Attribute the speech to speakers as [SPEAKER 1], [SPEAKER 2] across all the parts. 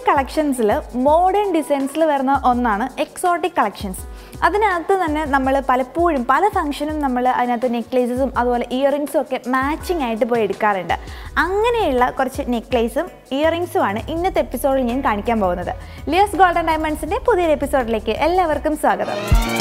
[SPEAKER 1] exotic കളക്ഷൻസിൽ modern ഡിസൈൻസിൽ വരുന്ന ഒന്നാണ് exotic collections അതിനകത്ത് തന്നെ നമ്മൾ പലപ്പോഴും പല ഫംഗ്ഷനും നമ്മൾ അതിനകത്ത് നെക്ലേസസും അതുപോലെ ഇയറിങ്സും ഒക്കെ മാച്ചിങ് ആയിട്ട് പോയി എടുക്കാറുണ്ട് അങ്ങനെയുള്ള കുറച്ച് നെക്ലേസും ഇയറിങ്സുമാണ് ഇന്നത്തെ എപ്പിസോഡിൽ ഞാൻ കാണിക്കാൻ പോകുന്നത് ലിയസ് ഗോൾഡൻ ഡയമണ്ട്സിൻ്റെ പുതിയൊരു എപ്പിസോഡിലേക്ക് എല്ലാവർക്കും സ്വാഗതം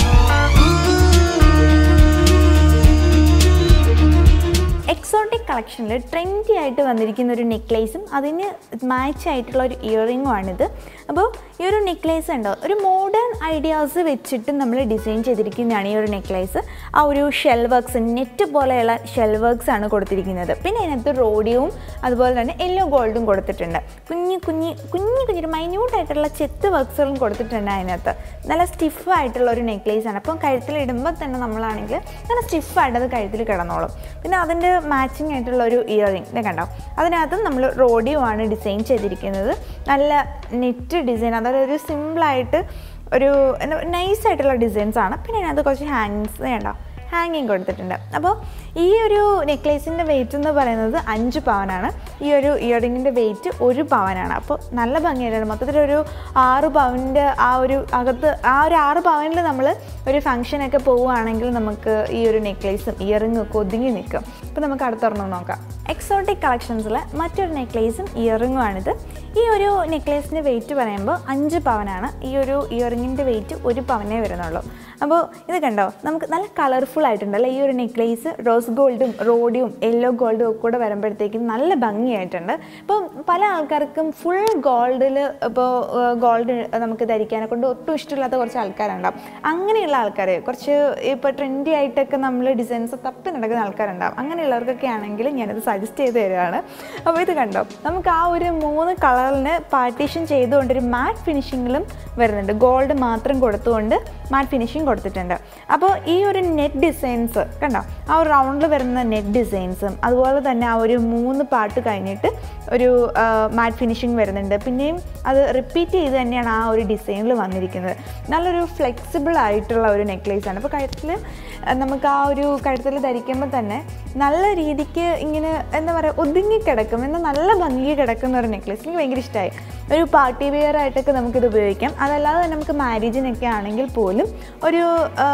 [SPEAKER 1] എക്സോട്ടിക് കളക്ഷനിൽ ട്രെൻഡി ആയിട്ട് വന്നിരിക്കുന്ന ഒരു നെക്ലേസും അതിന് മാച്ച് ആയിട്ടുള്ള ഒരു ഇയറിങ്ങും ആണിത് അപ്പോൾ ഈ ഒരു നെക്ലേസ് ഉണ്ടോ ഒരു മോഡേൺ ഐഡിയാസ് വെച്ചിട്ട് നമ്മൾ ഡിസൈൻ ചെയ്തിരിക്കുന്നതാണ് ഈ ഒരു നെക്ലേസ് ആ ഒരു ഷെൽ വർക്ക്സ് നെറ്റ് പോലെയുള്ള ഷെൽ വർക്ക്സ് ആണ് കൊടുത്തിരിക്കുന്നത് പിന്നെ അതിനകത്ത് റോഡിയവും അതുപോലെ തന്നെ യെല്ലോ ഗോൾഡും കൊടുത്തിട്ടുണ്ട് കുഞ്ഞു കുഞ്ഞി കുഞ്ഞു കുഞ്ഞു മൈന്യൂട്ട് ആയിട്ടുള്ള ചെത്ത് വർക്ക്സുകളും കൊടുത്തിട്ടുണ്ട് അതിനകത്ത് നല്ല സ്റ്റിഫ് ആയിട്ടുള്ള ഒരു നെക്ലേസ് ആണ് അപ്പം കഴുത്തിൽ ഇടുമ്പോൾ തന്നെ നമ്മളാണെങ്കിൽ നല്ല സ്റ്റിഫായിട്ട് അത് കഴുത്തിൽ കിടന്നോളും പിന്നെ അതിൻ്റെ മാച്ചിങ് ആയിട്ടുള്ള ഒരു ഇയറിംഗ് ഇത് കണ്ടോ അതിനകത്ത് നമ്മൾ റോഡിയോ ആണ് ഡിസൈൻ ചെയ്തിരിക്കുന്നത് നല്ല നെറ്റ് ഡിസൈൻ അതായത് ഒരു സിമ്പിളായിട്ട് ഒരു എന്താ നൈസ് ആയിട്ടുള്ള ഡിസൈൻസ് ആണ് പിന്നെ അതിനകത്ത് കുറച്ച് ഹാങ്ങിങ്സ് കണ്ടോ ഹാങ്ങിങ് കൊടുത്തിട്ടുണ്ട് അപ്പോൾ ഈ ഒരു നെക്ലേസിൻ്റെ വെയിറ്റ് എന്ന് പറയുന്നത് അഞ്ച് പവനാണ് ഈ ഒരു ഇയറിങ്ങിൻ്റെ വെയിറ്റ് ഒരു പവനാണ് അപ്പോൾ നല്ല ഭംഗിയായിട്ടാണ് മൊത്തത്തിലൊരു ആറ് പവൻ്റെ ആ ഒരു അകത്ത് ആ ഒരു ആറ് പവനിൽ നമ്മൾ ഒരു ഫംഗ്ഷനൊക്കെ പോവുകയാണെങ്കിൽ നമുക്ക് ഈ ഒരു നെക്ലേസും ഇയറിങ്ങും ഒക്കെ ഒതുങ്ങി നിൽക്കും അപ്പോൾ നമുക്ക് അടുത്തൊരെണ്ണം നോക്കാം എക്സോട്ടിക് കളക്ഷൻസിലെ മറ്റൊരു നെക്ലേസും ഇയറിങ്ങും ആണിത് ഈ ഒരു നെക്ലേസിൻ്റെ വെയിറ്റ് പറയുമ്പോൾ അഞ്ച് പവനാണ് ഈ ഒരു ഇയറിങ്ങിൻ്റെ വെയിറ്റ് ഒരു പവനേ വരുന്നുള്ളൂ അപ്പോൾ ഇത് കണ്ടോ നമുക്ക് നല്ല കളർഫുൾ ആയിട്ടുണ്ട് അല്ലേ ഈ ഒരു നെക്ലേസ് റോസ് ഗോൾഡും റോഡിയും യെല്ലോ ഗോൾഡും ഒക്കെ കൂടെ വരുമ്പോഴത്തേക്കും നല്ല ഭംഗിയായിട്ടുണ്ട് ഇപ്പോൾ പല ആൾക്കാർക്കും ഫുൾ ഗോൾഡിൽ ഇപ്പോൾ ഗോൾഡ് നമുക്ക് ധരിക്കാനെ കൊണ്ട് ഒട്ടും ഇഷ്ടമില്ലാത്ത കുറച്ച് ആൾക്കാരുണ്ടാവും അങ്ങനെയുള്ള ആൾക്കാർ കുറച്ച് ഇപ്പോൾ ട്രെൻഡി ആയിട്ടൊക്കെ നമ്മൾ ഡിസൈൻസ് തപ്പി നടക്കുന്ന ആൾക്കാരുണ്ടാവും അങ്ങനെയുള്ളവർക്കൊക്കെ ആണെങ്കിൽ ഞാനത് സജസ്റ്റ് ചെയ്ത് തരുവാണ് അപ്പോൾ ഇത് കണ്ടോ നമുക്ക് ആ ഒരു മൂന്ന് കളറിന് പാർട്ടീഷൻ ചെയ്തുകൊണ്ട് ഒരു മാറ്റ് ഫിനിഷിങ്ങിലും വരുന്നുണ്ട് ഗോൾഡ് മാത്രം കൊടുത്തുകൊണ്ട് മാറ്റ് ഫിനിഷിങ് കൊടുത്തിട്ടുണ്ട് അപ്പോൾ ഈ ഒരു നെറ്റ് ഡിസൈൻസ് കണ്ടോ ആ ഒരു റൗണ്ടിൽ വരുന്ന നെറ്റ് ഡിസൈൻസും അതുപോലെ തന്നെ ആ ഒരു മൂന്ന് പാർട്ട് കഴിഞ്ഞിട്ട് ഒരു മാറ്റ് ഫിനിഷിങ് വരുന്നുണ്ട് പിന്നെയും അത് റിപ്പീറ്റ് ചെയ്ത് തന്നെയാണ് ആ ഒരു ഡിസൈനിൽ വന്നിരിക്കുന്നത് നല്ലൊരു ഫ്ലെക്സിബിൾ ആയിട്ടുള്ള ഒരു നെക്ലേസ് ആണ് അപ്പോൾ കഴുത്തിൽ നമുക്ക് ആ ഒരു കഴുത്തിൽ ധരിക്കുമ്പോൾ തന്നെ നല്ല രീതിക്ക് ഇങ്ങനെ എന്താ പറയുക ഒതുങ്ങി കിടക്കും എന്നാൽ നല്ല ഭംഗി കിടക്കുന്ന ഒരു നെക്ലേസ് എനിക്ക് ഭയങ്കര ഇഷ്ടമായി ഒരു പാർട്ടി വെയർ ആയിട്ടൊക്കെ നമുക്കിത് ഉപയോഗിക്കാം അതല്ലാതെ തന്നെ നമുക്ക് മാരേജിനൊക്കെ ആണെങ്കിൽ പോലും ഒരു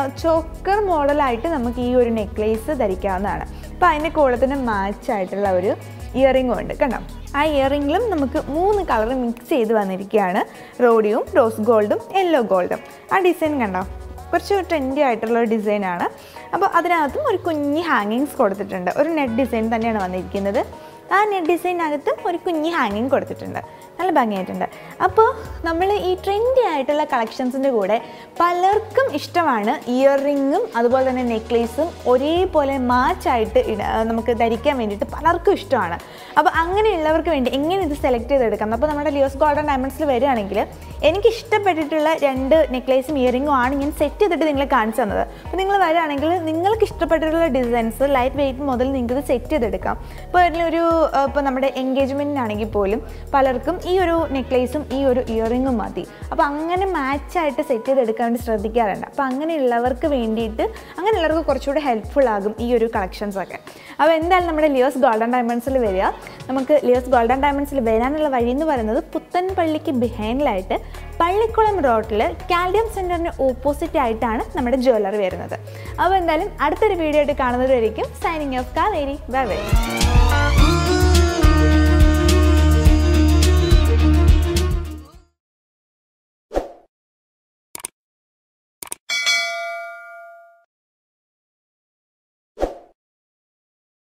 [SPEAKER 1] ചോക്കർ മോഡലായിട്ട് നമുക്ക് ഈ ഒരു നെക്ലേസ് ധരിക്കാവുന്നതാണ് അപ്പോൾ അതിൻ്റെ കൂടത്തിന് മാച്ച് ആയിട്ടുള്ള ഒരു ഇയറിങ്ങും ഉണ്ട് കണ്ടോ ആ ഇയറിങ്ങിലും നമുക്ക് മൂന്ന് കളർ മിക്സ് ചെയ്ത് വന്നിരിക്കുകയാണ് റോഡിയും റോസ് ഗോൾഡും യെല്ലോ ഗോൾഡും ആ ഡിസൈൻ കണ്ടോ കുറച്ച് ട്രെൻഡി ആയിട്ടുള്ള ഒരു ഡിസൈനാണ് അപ്പോൾ അതിനകത്തും ഒരു കുഞ്ഞ് ഹാങ്ങിങ്സ് കൊടുത്തിട്ടുണ്ട് ഒരു നെറ്റ് ഡിസൈൻ തന്നെയാണ് വന്നിരിക്കുന്നത് ആ നെറ്റ് ഡിസൈനകത്ത് ഒരു കുഞ്ഞ് ഹാങ്ങിങ് കൊടുത്തിട്ടുണ്ട് നല്ല ഭംഗിയായിട്ടുണ്ട് അപ്പോൾ നമ്മൾ ഈ ട്രെൻഡി ആയിട്ടുള്ള കളക്ഷൻസിൻ്റെ കൂടെ പലർക്കും ഇഷ്ടമാണ് ഇയർ റിങ്ങും അതുപോലെ തന്നെ നെക്ലേസും ഒരേപോലെ മാച്ചായിട്ട് ഇട നമുക്ക് ധരിക്കാൻ വേണ്ടിയിട്ട് പലർക്കും ഇഷ്ടമാണ് അപ്പോൾ അങ്ങനെയുള്ളവർക്ക് വേണ്ടി എങ്ങനെ ഇത് സെലക്ട് ചെയ്തെടുക്കാം അപ്പോൾ നമ്മുടെ ലിയോസ് ഗോൾഡൻ ഡയമണ്ട്സിൽ വരികയാണെങ്കിൽ എനിക്ക് ഇഷ്ടപ്പെട്ടിട്ടുള്ള രണ്ട് നെക്ലേസും ഇയറിങ്ങും ആണ് ഞാൻ സെറ്റ് ചെയ്തിട്ട് നിങ്ങളെ കാണിച്ചു തന്നത് അപ്പോൾ നിങ്ങൾ വരികയാണെങ്കിൽ നിങ്ങൾക്ക് ഇഷ്ടപ്പെട്ടിട്ടുള്ള ഡിസൈൻസ് ലൈറ്റ് വെയിറ്റ് മുതൽ നിങ്ങൾക്ക് ഇത് സെറ്റ് ചെയ്തെടുക്കാം ഇപ്പോൾ ഒരു ഇപ്പോൾ നമ്മുടെ എൻഗേജ്മെൻറ്റിനാണെങ്കിൽ പോലും പലർക്കും ഈ ഒരു നെക്ലേസും ഈ ഒരു ഇയറിങ്ങും മതി അപ്പോൾ അങ്ങനെ മാച്ചായിട്ട് സെറ്റ് ചെയ്തെടുക്കാൻ വേണ്ടി ശ്രദ്ധിക്കാറുണ്ട് അപ്പോൾ അങ്ങനെയുള്ളവർക്ക് വേണ്ടിയിട്ട് അങ്ങനെയുള്ളവർക്ക് കുറച്ചുകൂടി ഹെൽപ്ഫുൾ ആകും ഈ ഒരു കളക്ഷൻസ് ഒക്കെ അപ്പോൾ എന്തായാലും നമ്മുടെ ലിയോസ് ഗോൾഡൻ ഡയമണ്ട്സിൽ വരിക നമുക്ക് ലിയോസ് ഗോൾഡൻ ഡയമണ്ട്സിൽ വരാനുള്ള വഴി എന്ന് പറയുന്നത് പുത്തൻപള്ളിക്ക് ബിഹൈൻഡിലായിട്ട് പള്ളിക്കുളം റോഡിൽ കാൽഡിയം സെൻറ്ററിന് ഓപ്പോസിറ്റ് ആയിട്ടാണ് നമ്മുടെ ജ്വല്ലറി വരുന്നത് അപ്പോൾ എന്തായാലും അടുത്തൊരു വീഡിയോ ആയിട്ട് കാണുന്നവരായിരിക്കും signing off Kaveri bye by